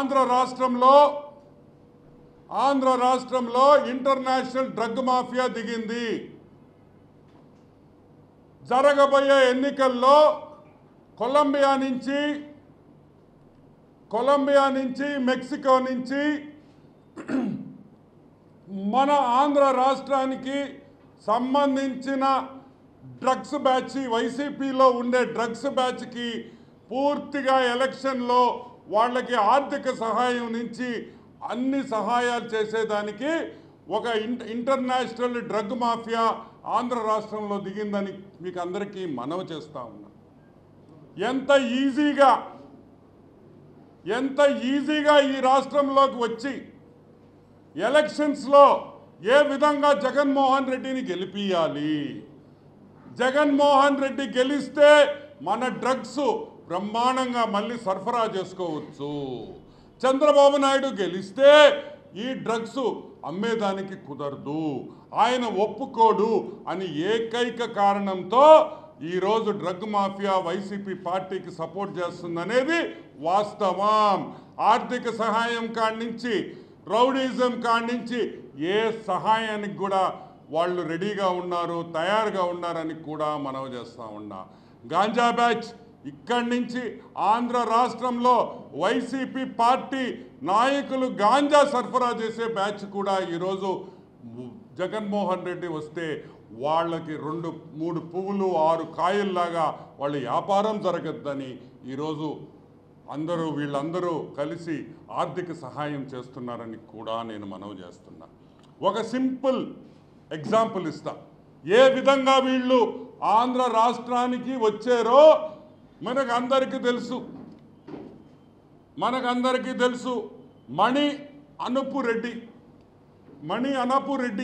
ఆంధ్ర రాష్ట్రంలో ఆంధ్ర రాష్ట్రంలో international drug mafia దిగింది జరగబోయే ఎన్నికల్లో కొలంబియా నుంచి కొలంబియా నుంచి మెక్సికో నుంచి మన ఆంధ్ర రాష్ట్రానికి సంబంధించిన డ్రగ్స్ బ్యాచ్ వైసీపీలో ఉండే డ్రగ్స్ బ్యాచ్కి పూర్తిగా ఎలక్షన్లో వాళ్ళకి ఆర్థిక సహాయం నుంచి అన్ని సహాయాలు చేసేదానికి ఒక ఇంట ఇంటర్నేషనల్ డ్రగ్ మాఫియా ఆంధ్ర రాష్ట్రంలో దిగిందని మీకు అందరికీ మనవి చేస్తా ఉన్నా ఎంత ఈజీగా ఎంత ఈజీగా ఈ రాష్ట్రంలోకి వచ్చి ఎలక్షన్స్లో ఏ విధంగా జగన్మోహన్ రెడ్డిని గెలిపియాలి జగన్మోహన్ రెడ్డి గెలిస్తే మన డ్రగ్స్ బ్రహ్మాండంగా మళ్ళీ సరఫరా చేసుకోవచ్చు చంద్రబాబు నాయుడు గెలిస్తే ఈ డ్రగ్స్ అమ్మేదానికి కుదరదు ఆయన ఒప్పుకోడు అని ఏకైక కారణంతో ఈరోజు డ్రగ్ మాఫియా వైసీపీ పార్టీకి సపోర్ట్ చేస్తుందనేది వాస్తవం ఆర్థిక సహాయం కాడి నుంచి రౌడీజం కాడి నుంచి ఏ సహాయానికి కూడా వాళ్ళు రెడీగా ఉన్నారు తయారుగా ఉన్నారని కూడా మనవి చేస్తా ఉన్నా గాంజా బ్యాచ్ ఇక్కడి నుంచి ఆంధ్ర రాష్ట్రంలో వైసీపీ పార్టీ నాయకులు గాంజా సరఫరా చేసే బ్యాచ్ కూడా ఈరోజు జగన్మోహన్ రెడ్డి వస్తే వాళ్ళకి రెండు మూడు పువ్వులు ఆరు కాయల్లాగా వాళ్ళ వ్యాపారం జరగద్దని ఈరోజు అందరూ వీళ్ళందరూ కలిసి ఆర్థిక సహాయం చేస్తున్నారని కూడా నేను మనవి చేస్తున్నా ఒక సింపుల్ ఎగ్జాంపుల్ ఇస్తా ఏ విధంగా వీళ్ళు ఆంధ్ర రాష్ట్రానికి వచ్చారో మనకు అందరికీ తెలుసు మనకందరికీ తెలుసు మణి అనుపు రెడ్డి మణి అనపు రెడ్డి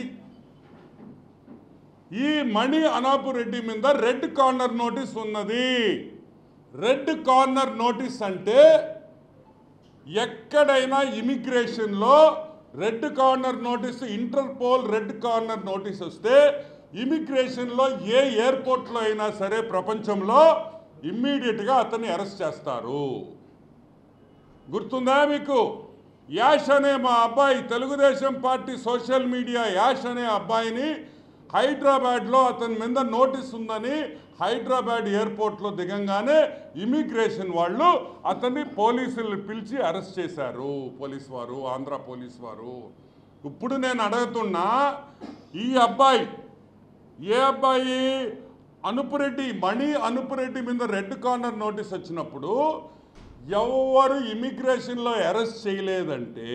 ఈ మణి అనాపు రెడ్డి మీద రెడ్ కార్నర్ నోటీస్ ఉన్నది రెడ్ కార్నర్ నోటీస్ అంటే ఎక్కడైనా ఇమిగ్రేషన్లో red corner notice Interpol red corner notice వస్తే ఇమిగ్రేషన్లో ఏ ఎయిర్పోర్ట్లో అయినా సరే ప్రపంచంలో ఇమ్మీడియట్గా అతన్ని అరెస్ట్ చేస్తారు గుర్తుందా మీకు యాష్ అనే మా అబ్బాయి Telugu Desam party social media Yash అనే అబ్బాయిని హైదరాబాద్లో అతని మీద నోటీస్ ఉందని హైదరాబాద్ ఎయిర్పోర్ట్లో దిగంగానే ఇమిగ్రేషన్ వాళ్ళు అతన్ని పోలీసులు పిలిచి అరెస్ట్ చేశారు పోలీస్ వారు ఆంధ్ర పోలీస్ వారు ఇప్పుడు నేను అడుగుతున్నా ఈ అబ్బాయి ఏ అబ్బాయి అనుపురెడ్డి మణి అనుపురెడ్డి మీద రెడ్ కార్నర్ నోటీస్ వచ్చినప్పుడు ఎవరు ఇమిగ్రేషన్లో అరెస్ట్ చేయలేదంటే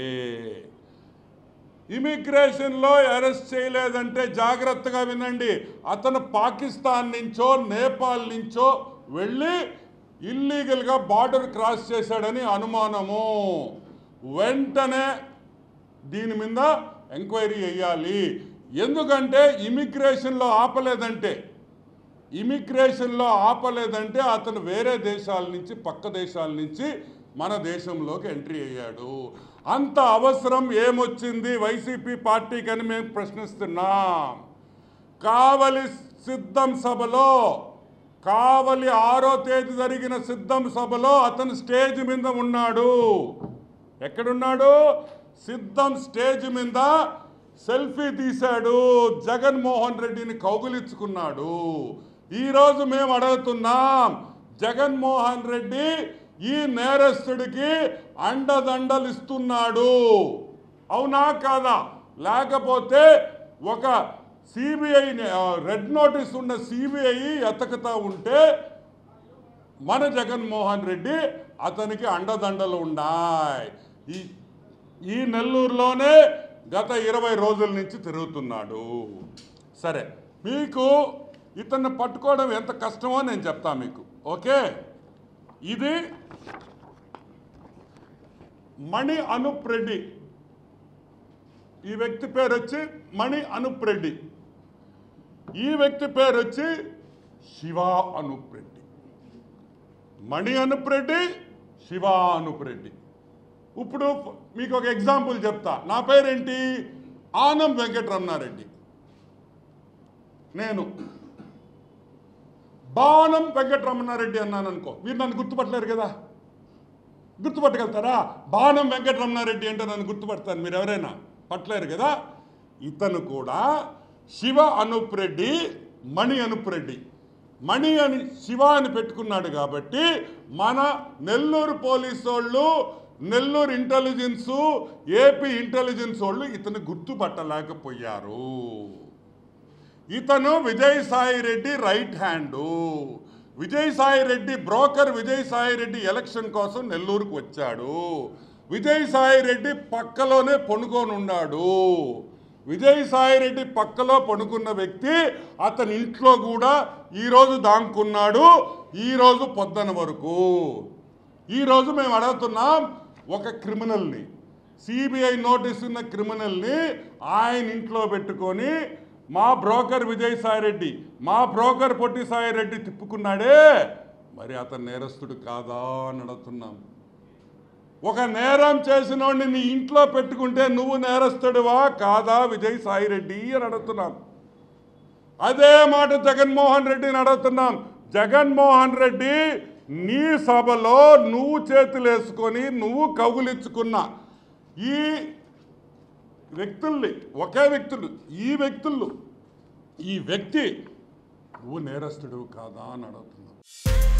ఇమిగ్రేషన్లో అరెస్ట్ చేయలేదంటే జాగ్రత్తగా వినండి అతను పాకిస్తాన్ నుంచో నేపాల్ నుంచో వెళ్ళి ఇల్లీగల్గా బార్డర్ క్రాస్ చేశాడని అనుమానము వెంటనే దీని మీద ఎంక్వైరీ చేయాలి ఎందుకంటే ఇమిగ్రేషన్లో ఆపలేదంటే ఇమిగ్రేషన్లో ఆపలేదంటే అతను వేరే దేశాల నుంచి పక్క దేశాల నుంచి మన దేశంలోకి ఎంట్రీ అయ్యాడు అంత అవసరం ఏమొచ్చింది వైసీపీ పార్టీకి అని మేము ప్రశ్నిస్తున్నాం కావలి సిద్ధం సభలో కావలి ఆరో తేదీ జరిగిన సిద్ధం సభలో అతను స్టేజ్ మీద ఉన్నాడు ఎక్కడున్నాడు సిద్ధం స్టేజ్ మీద సెల్ఫీ తీశాడు జగన్మోహన్ రెడ్డిని కౌగులించుకున్నాడు ఈరోజు మేము అడుగుతున్నాం జగన్మోహన్ రెడ్డి ఈ నేరస్తుడికి అండదండలు ఇస్తున్నాడు అవునా కాదా లేకపోతే ఒక సిబిఐ రెడ్ నోటీస్ ఉన్న సిబిఐ ఎతకుతా ఉంటే మన జగన్మోహన్ రెడ్డి అతనికి అండదండలు ఉన్నాయి ఈ ఈ నెల్లూరులోనే గత ఇరవై రోజుల నుంచి తిరుగుతున్నాడు సరే మీకు ఇతన్ని పట్టుకోవడం ఎంత కష్టమో నేను చెప్తా మీకు ఓకే ఇది మణి అనుప్ రెడ్డి ఈ వ్యక్తి పేరు వచ్చి మణి అనుప్ రెడ్డి ఈ వ్యక్తి పేరు వచ్చి శివ అనుప్ రెడ్డి మణి అనుప్ రెడ్డి శివ అనుప్ రెడ్డి ఇప్పుడు మీకు ఒక ఎగ్జాంపుల్ చెప్తా నా పేరేంటి ఆనం వెంకటరమణారెడ్డి నేను బాణం వెంకటరమణారెడ్డి అన్నాను అనుకో మీరు నన్ను గుర్తుపట్టలేరు కదా గుర్తుపట్టగలుగుతారా బాణం వెంకటరమణారెడ్డి అంటే నన్ను గుర్తుపడతాను మీరు ఎవరైనా పట్టలేరు కదా ఇతను కూడా శివ అనూప్ రెడ్డి మణి అనూప్ రెడ్డి మణి అని శివ అని పెట్టుకున్నాడు కాబట్టి మన నెల్లూరు పోలీసు వాళ్ళు నెల్లూరు ఇంటెలిజెన్సు ఏపీ ఇంటెలిజెన్స్ వాళ్ళు ఇతను గుర్తుపట్టలేకపోయారు ఇతను Vijayasai Reddy right hand Vijayasai Reddy broker Vijayasai Reddy election కోసం నెల్లూరుకు వచ్చాడు విజయసాయి రెడ్డి పక్కలోనే పడుకొని ఉన్నాడు విజయసాయి రెడ్డి పక్కలో పడుకున్న వ్యక్తి అతని ఇంట్లో కూడా ఈరోజు దాంకున్నాడు ఈరోజు పొద్దున వరకు ఈరోజు మేము అడుగుతున్నాం ఒక క్రిమినల్ని సిబిఐ నోటీస్ ఉన్న క్రిమినల్ని ఆయన ఇంట్లో పెట్టుకొని మా బ్రోకర్ విజయసాయి రెడ్డి మా బ్రోకర్ పొట్టి సాయి రెడ్డి తిప్పుకున్నాడే మరి అతను నేరస్తుడు కాదా అని అడుగుతున్నాం ఒక నేరం చేసినోడిని నీ ఇంట్లో పెట్టుకుంటే నువ్వు నేరస్తుడివా కాదా విజయ్ సాయి రెడ్డి అని అడుగుతున్నాం అదే మాట జగన్మోహన్ రెడ్డిని అడుగుతున్నాం జగన్మోహన్ రెడ్డి నీ సభలో నువ్వు చేతులు వేసుకొని నువ్వు కౌగులించుకున్న ఈ వ్యక్తుల్ని ఒకే వ్యక్తులు ఈ వ్యక్తులు ఈ వ్యక్తి నువ్వు నేరస్తుడు కాదా అని అడుగుతున్నాం